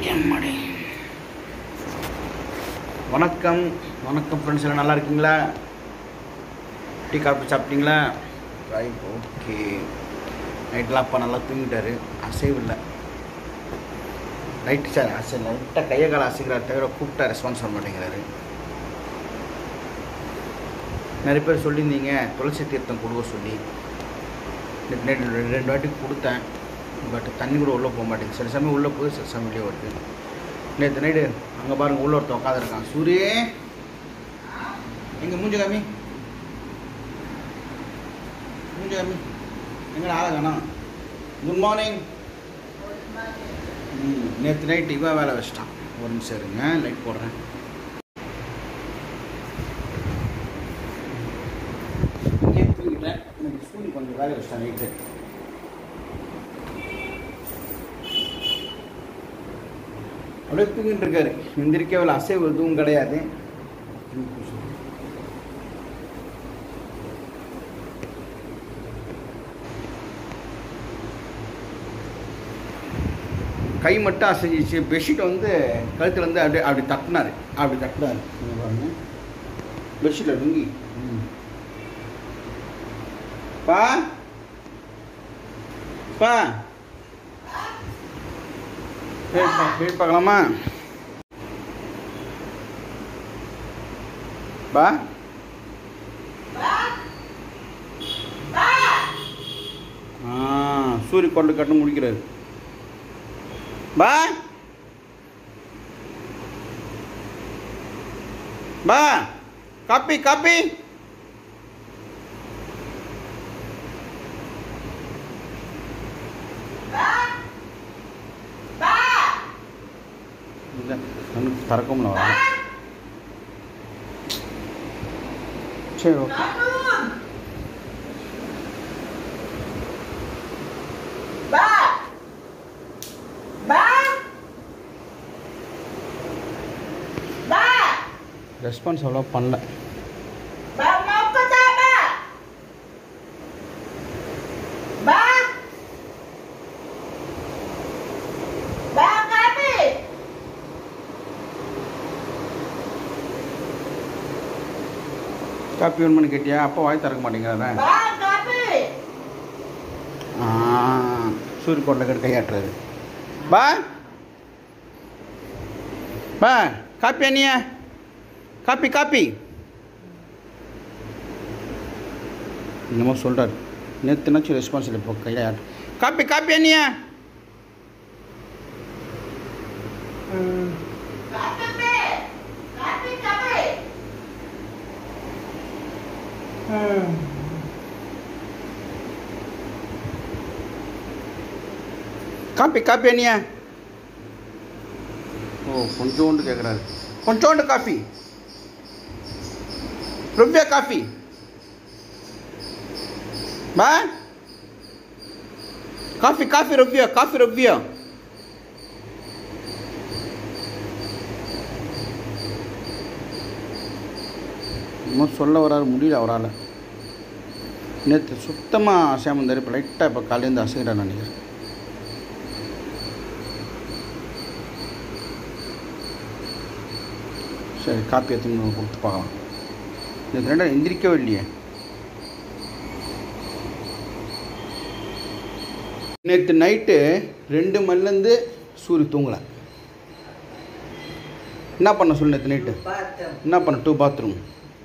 எம்மாடி வணக்கம் வணக்கம் ஃப்ரெண்ட்ஸ் எல்லாம் நல்லா இருக்கீங்களா டீ காஃபி சாப்பிட்டீங்களா ரைட் ஓகே நைட்டில் அப்பா நல்லா தூங்கிட்டாரு அசைவு இல்லை ரைட்டு சார் அசை லைட்டாக கையை கால அசைக்கிறார் தவிர கூப்பிட்டா ரெஸ்பான்ஸ் பண்ண மாட்டேங்கிறாரு நிறைய பேர் சொல்லியிருந்தீங்க துளசி தீர்த்தம் கொடுக்க சொல்லி நேற்று நேற்று ரெண்டு ரெண்டு வாட்டி கொடுத்தேன் பட் தண்ணி கூட உள்ளே போக மாட்டேங்குது சில சமயம் உள்ளே போகுது சில சமயம் வெளியே வருது நேற்று நைட்டு அங்கே பாருங்க உள்ள ஒருத்தன் உட்காந்துருக்கான் சூரியே எங்கே மூஞ்ச காமி மூஞ்ச காமி எங்கடா ஆளை காணோம் குட் மார்னிங் ம் நேற்று நைட்டு இவன் வேலை வச்சிட்டான் ஒரு நிமிஷம் இருங்க லைட் போடுறேன் இங்கே தூங்கிட்டேன் எனக்கு ஸ்கூலுக்கு கொஞ்சம் வேலை வச்சிட்டான் நைட்டு அப்படியே தூங்கிட்டு இருக்காரு எந்திரிக்கவே இல்லை அசைவு எதுவும் கிடையாது கை மட்டும் அசைஞ்சிச்சு பெட்ஷீட் வந்து கழுத்துல இருந்து அப்படியே அப்படி தட்டினாரு அப்படி தட்டினாரு இங்க பாருங்க பெட்ஷீட்டில் லுங்கி ம். பா பா போய் பார்க்கலாமா பா ஆ சூரிய கொண்டு கட்டு முடிக்கிறாரு பா பா காப்பி காப்பி இல்லை கண்ணுக்கு திறக்கம்ல வர சரி ஓகே ரெஸ்பான்ஸ் அவ்வளோ பண்ணல காப்பி வேணும்னு கேட்டியா அப்பா வாய் திறக்க மாட்டேங்கிறாரா ஆ சூரிய கொண்டை கட்டு கையாட்டுறாரு பா பா காப்பி அண்ணியா காப்பி காப்பி என்னமோ சொல்கிறார் நேற்றுனாச்சும் ரெஸ்பான்ஸ் இல்லை இப்போ கையில் ஆட்டு காப்பி காப்பி அண்ணியா காப்பி காப்பி அண்ணியா ஓ கொஞ்சோண்டு கேட்குறாரு கொஞ்சோண்டு காஃபி ருப்பியா காஃபி பா காஃபி காஃபி ருப்பியா காஃபி ருப்பியா இன்னும் சொல்ல வராரு முடியல அவரால் நேற்று சுத்தமாக அசையாமல் இருந்தார் இப்போ லைட்டாக இப்போ காலையிலேருந்து அசைகிறார் நினைக்கிறேன் சரி காப்பி எடுத்துன்னு கொடுத்து பார்க்கலாம் இந்த ரெண்டும் எந்திரிக்கவே இல்லையே நேற்று நைட்டு ரெண்டு மணிலேருந்து சூரிய தூங்கலை என்ன பண்ண சொல்லு நேற்று நைட்டு என்ன பண்ண டூ பாத்ரூம்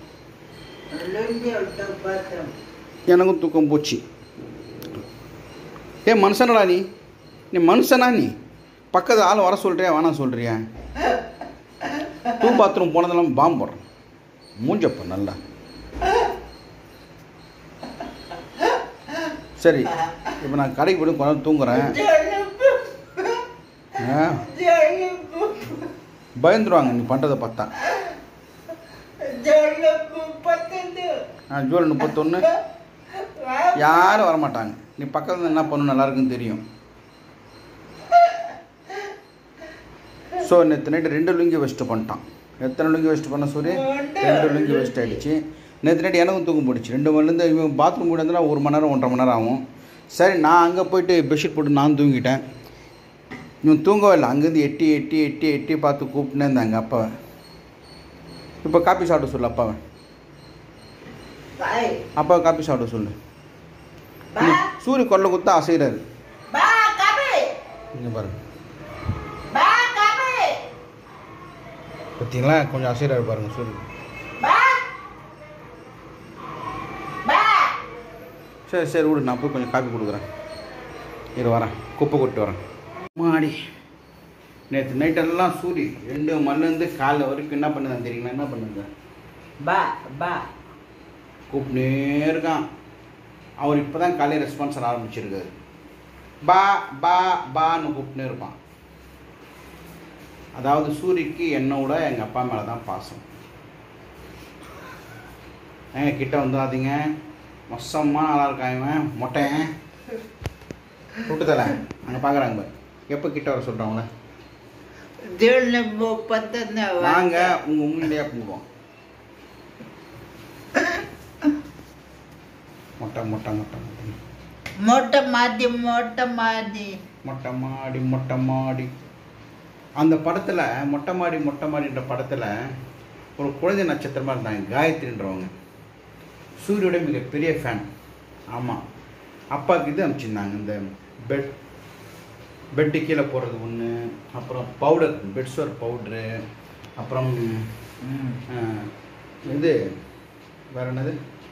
எனக்கும் தூக்கம் போச்சு ஏ மனுஷனடா நீ நீ மனுஷனா நீ பக்கத்து ஆள் வர சொல்கிறியா வேணாம் சொல்கிறியா டூ பாத்ரூம் போனதெல்லாம் பாம்பு போடுறேன் மூஞ்சப்ப நல்லா சரி இப்போ நான் கடைக்கு போய் கொஞ்சம் தூங்குறேன் ஆ, பயந்துருவாங்க நீ பண்ணுறதை பார்த்தா ஆ ஜூலை முப்பத்தொன்று யாரும் வரமாட்டாங்க நீ பக்கத்தில் என்ன பண்ணணும் நல்லா இருக்குன்னு தெரியும் ஸோ நேற்று நைட்டு ரெண்டு லுங்கி வெஸ்ட்டு பண்ணிட்டான் எத்தனை லுங்கி வெஸ்ட் பண்ண சூரிய ரெண்டு லுங்கி வெஸ்ட் ஆகிடுச்சு நேற்று நைட்டு எனக்கும் தூக்கம் போயிடுச்சு ரெண்டு மணிலேருந்து இவன் பாத்ரூம் கூட இருந்தால் ஒரு மணி நேரம் ஒன்றரை மணி நேரம் ஆகும் சரி நான் அங்கே போயிட்டு பெட்ஷீட் போட்டு நான் தூங்கிட்டேன் இவன் தூங்கவே இல்லை அங்கேருந்து எட்டி எட்டி எட்டி எட்டி பார்த்து கூப்பிட்டுனே இருந்தாங்க அப்பாவை இப்போ காப்பி சாப்பிட சொல்லு அப்பாவை Baik. அப்பாவை காப்பி சாப்பிட சொல்லு Ba. சூரிய கொல்லை குத்தா அசைகிறாரு Ba kami. இங்கே பாருங்க Ba kami. பார்த்தீங்களா கொஞ்சம் அசைகிறாரு பாருங்க சூரிய Ba. Ba. சரி சரி விடு நான் போய் கொஞ்சம் காப்பி கொடுக்குறேன் இரு வரேன் குப்பை கொட்டு வரேன் மாடி நேற்று நைட்டெல்லாம் சூரி ரெண்டு மணிலேருந்து காலைல வரைக்கும் என்ன பண்ணுதான் தெரியுங்களா என்ன பண்ணுங்க Ba. Ba. கூப்பிட்டே இருக்கான் அவர் இப்போ தான் காலையில் ரெஸ்பான்ஸ் ஆரம்பிச்சிருக்காரு பா பா பான்னு கூப்பிட்டுனே இருப்பான் அதாவது சூரிக்கு என்னோட எங்கள் அப்பா மேலே தான் பாசம் ஏங்க கிட்ட வந்துடாதீங்க மொசமாக நல்லா இருக்கான் இவன் மொட்டையன் விட்டுதல அங்கே பார்க்குறாங்க பாரு எப்போ கிட்ட வர சொல்கிறாங்களே Dia lembu patana. வாங்க உங்கள் உண்மையிலேயே கும்பிடுவோம் மொட்டை மொட்டை மொட்டை மொட்டை Mota madi, mota madi. மொட்டை மாடி மொட்டை மாடி அந்த படத்தில் மொட்டை மாடி மொட்டை மாடின்ற படத்தில் ஒரு குழந்தை நட்சத்திரமாக இருந்தாங்க காயத்ரின்றவங்க சூரியோட மிகப்பெரிய ஃபேன் ஆமாம் அப்பாவுக்கு இது அனுப்பிச்சிருந்தாங்க இந்த பெட் பெட்டு கீழே போடுறது ஒன்று அப்புறம் பவுடர் பெட்ஸ்வர் பவுட்ரு அப்புறம் அஹ், இது வேற என்னது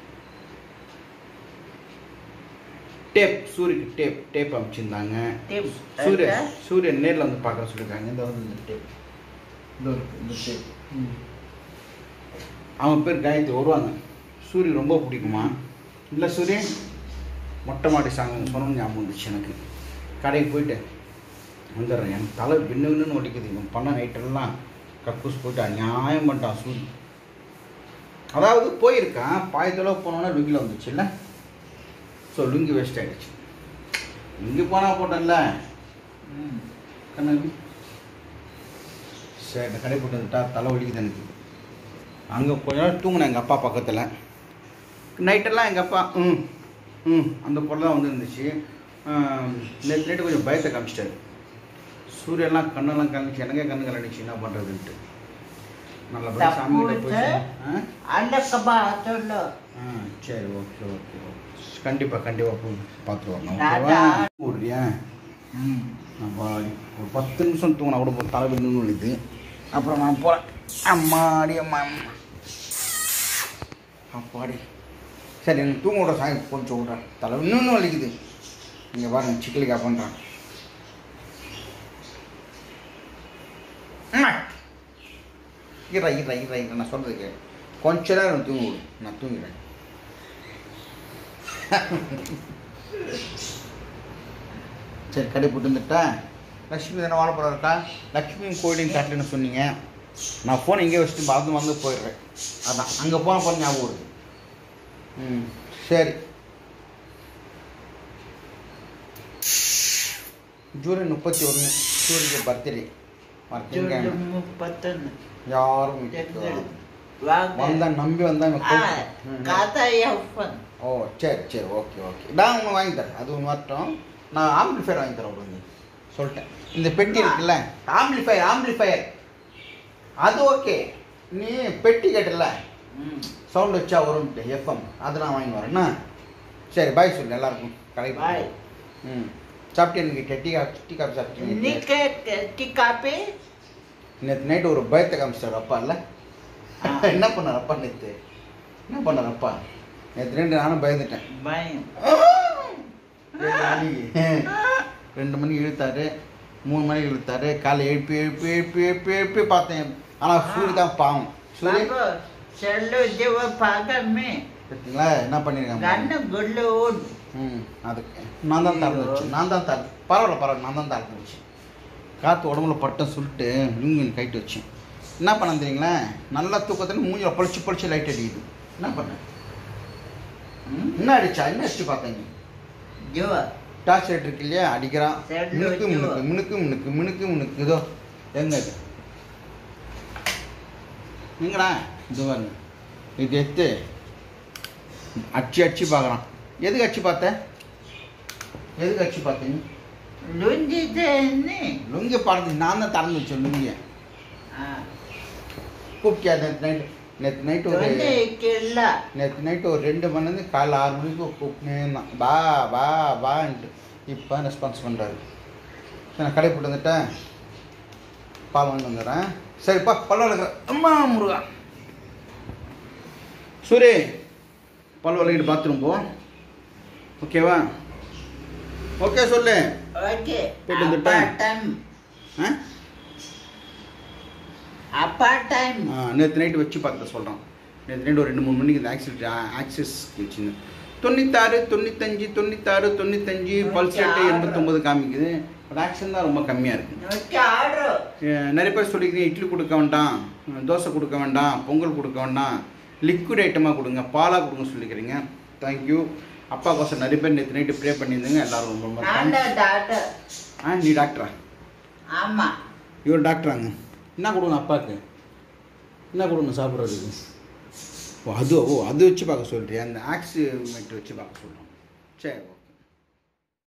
டேப் சூரியக்கு டேப் டேப் அனுப்பிச்சிருந்தாங்க Tip. சூரியன் சூரியன் நேரில் வந்து பார்க்க சொல்லியிருக்காங்க இந்த வந்து இந்த டேப் இந்த இருக்கு இந்த டேப் அவன் பேர் காயத்ரி வருவாங்க சூரிய ரொம்ப பிடிக்குமா இல்லை சூரியன் மொட்டை மாடி சாங் சொன்னோன்னு ஞாபகம் வந்துச்சு எனக்கு கடைக்கு போயிட்டு வந்துடுறேன் எனக்கு தலை பின்னு பின்னுன்னு ஒடிக்குது இவன் பண்ண நைட்டெல்லாம் கக்கூஸ் போயிட்டு அநியாயம் பண்ணிட்டான் சூரிய அதாவது போயிருக்கான் பாயத்தளவு போனோன்னா லுங்கியில் வந்துச்சு இல்லை ஸோ லுங்கி வேஸ்ட் ஆகிடுச்சு லுங்கி போனால் போட்டேன்ல கண்ணாடி சரி இந்த கடை போட்டு வந்துட்டா தலை வலிக்குது எனக்கு அங்கே கொஞ்ச நேரம் தூங்கினேன் எங்கள் அப்பா பக்கத்தில் நைட்டெல்லாம் எங்கள் அப்பா ம் ம் அந்த பொருள் தான் வந்து இருந்துச்சு நேற்று நைட்டு கொஞ்சம் பயத்தை காமிச்சிட்டாரு சூரியெல்லாம் கண்ணெல்லாம் காமிச்சு எனக்கே கண்ணு கலடிச்சு என்ன பண்ணுறதுன்ட்டு நல்லபடியாக சாமி கிட்ட போய் ஆ Ada kebahagiaan. ஆ சரி ஓகே ஓகே ஓகே கண்டிப்பாக கண்டிப்பாக போய் பார்த்துட்டு வரணும் டாடா. ஓகேவா விட்றியா நம்ம ஒரு பத்து நிமிஷம் தூங்கினா கூட போய் தலை நின்று வலிது அப்புறம் நான் போகிறேன் அம்மாடி அம்மா அம்மா. அப்பாடி சரி எனக்கு தூங்க விட சாய் கொஞ்சம் விட்றேன் தலை இன்னொன்று வலிக்குது இங்கே பாருங்க சிக்கலிக்கா பண்ணுறான் இரா இரா இரா இரா நான் சொல்கிறது கேளு கொஞ்ச நேரம் தூங்க விடு நான் தூங்கிடுறேன் சரி கடை போட்டு வந்துட்டேன் லக்ஷ்மி தானே வாழைப்பழம் இருக்கா லக்ஷ்மி கோயிலையும் கட்டணும்னு சொன்னீங்க நான் ஃபோன் இங்கே வச்சுட்டு மறந்து வந்து போயிடுறேன் அதான் அங்கே போன போன ஞாபகம் வருது ம் சரி ஜூலை முப்பத்தி ஒன்று சூரியக்கு பர்த்டே மறந்துங்க Lembu patana. யாரும் வீட்டுக்கு Jangan. வரல. Wangan. வந்தா நம்பி வந்தா இவன் Ah, கூப்பிட்டு- ம். kata Yaufan. ஓ சரி சரி ஓகே ஓகே நான் ஒன்று வாங்கி தரேன் அது ஒன்று வரட்டும் நான் ஆம்பிளிஃபயர் வாங்கி தரேன் உங்களுக்கு சொல்லிட்டேன் இந்த பெட்டி இருக்குல்ல ஆம்பிளிஃபயர் ஆம்பிளிஃபயர் அது ஓகே நீ பெட்டி கேட்டல சவுண்ட் வச்சா வரும்ட்டு எஃப்எம் அது நான் வாங்கி வரேன்னா சரி பாய் சொல்லு எல்லாருக்கும் கடைக்கு Bye. ம் சாப்பிட்டு எனக்கு tea coffee tea coffee Ini சாப்பிட்டீங்க ke di kafe. நேற்று நைட்டு ஒரு பயத்தை காமிச்சிட்டார் அப்பா இல்லை ஆ. என்ன பண்ணார் அப்பா நேற்று என்ன பண்ணார் அப்பா நேற்று நைட்டு நானும் பயந்துட்டேன் Baik. ரெண்டு மணிக்கு ரெண்டு மணிக்கு இழுத்தாரு மூணு மணிக்கு இழுத்தாரு காலை எழுப்பி எழுப்பி எழுப்பி எழுப்பி எழுப்பி பார்த்தேன் ஆனால் சூரிய தான் பாவம் சூரிய Bagus. Selalu dia pakai me. பார்த்தீங்களா என்ன பண்ணியிருக்காங்க Karena gelun. ம் அதுக்கு நான் தான் திறந்து வச்சேன் நான் தான் திறந்து பரவாயில்ல பரவாயில்ல நான் தான் திறந்து வச்சேன் காற்று உடம்புல பட்டம் சுட்டு லுங்கின் கைட்டு வச்சேன் என்ன பண்ண தெரியுங்களா நல்லா தூக்கத்தில் மூஞ்சில பொழிச்சு பொழிச்சு லைட் அடிக்குது என்ன பண்ண ம், என்ன அடிச்சா என்ன அடிச்சு பார்த்தீங்க Jua. டார்ச் லைட் இருக்கு இல்லையா அடிக்கிறான் சரி, மினுக்கு ஓகே. மினுக்கு மினுக்கு மினுக்கு மினுக்கு மினுக்கு இதோ எங்க இது எங்கடா இது பாருங்க இது எடுத்து அச்சு அச்சு பார்க்குறான் எதுக்கு அச்சு பார்த்த எதுக்கு அச்சு பார்த்தீங்க லுங்கி தேன்னு லுங்கி பறந்து நான் தான் திறந்து வச்சேன் லுங்கியை கூப்பிட்டியா நேற்று நைட்டு நேற்று நைட்டு ஒரு தொல்லை கில்ல நேற்று நைட்டு ஒரு ரெண்டு மணிலேருந்து காலைல ஆறு மணிக்கு கூப்பிட்டே இருந்தான் பா பா பான்ட்டு இப்போ ரெஸ்பான்ஸ் பண்ணுறாரு நான் கடை போட்டு வந்துட்டேன் பால் வாங்கி வந்துடுறேன் சரிப்பா பல்ல வளர்க்குறேன் அம்மா முருகா சூரி பல் வளர்க்கிட்டு பாத்ரூம் போ ஓகேவா ஓகே சொல்லு ஓகே போட்டு அப்பா வந்துட்டேன். டைம் ஆ அப்பா டைம் நேற்று நைட்டு வச்சு பார்த்து சொல்கிறான் நேற்று நைட்டு ஒரு ரெண்டு மூணு மணிக்கு இந்த ஆக்சிஸ் ஆக்சிஸ் வச்சுருந்தேன் தொண்ணூத்தாறு தொண்ணூத்தஞ்சு தொண்ணூத்தாறு தொண்ணூத்தஞ்சு பல்ஸ் ரேட்டு எண்பத்தொம்பது காமிக்குது பட் ஆக்ஷன் தான் ரொம்ப கம்மியாக இருக்குது நூற்றி ஆறு நிறைய பேர் சொல்லிக்கிறீங்க இட்லி கொடுக்க வேண்டாம் தோசை கொடுக்க வேண்டாம் பொங்கல் கொடுக்க வேண்டாம் லிக்விட் ஐட்டமாக கொடுங்க பாலாக கொடுங்க சொல்லிக்கிறீங்க தேங்க்யூ அப்பா கோசம் நிறைய பேர் நேற்று நைட்டு ப்ரே பண்ணியிருந்தீங்க எல்லாரும் ரொம்ப ரொம்ப நான் thanks. தான் டாக்டர் ஆ நீ டாக்டரா ஆமா இவர் டாக்டராங்க என்ன கொடுக்கணும் அப்பாவுக்கு என்ன கொடுக்கணும் சாப்பிட்றதுக்கு ஓ அது ஓ அது வச்சு பார்க்க சொல்றியா அந்த ஆக்சிமெண்ட் வச்சு பார்க்க சொல்கிறோம் சரி ஓகே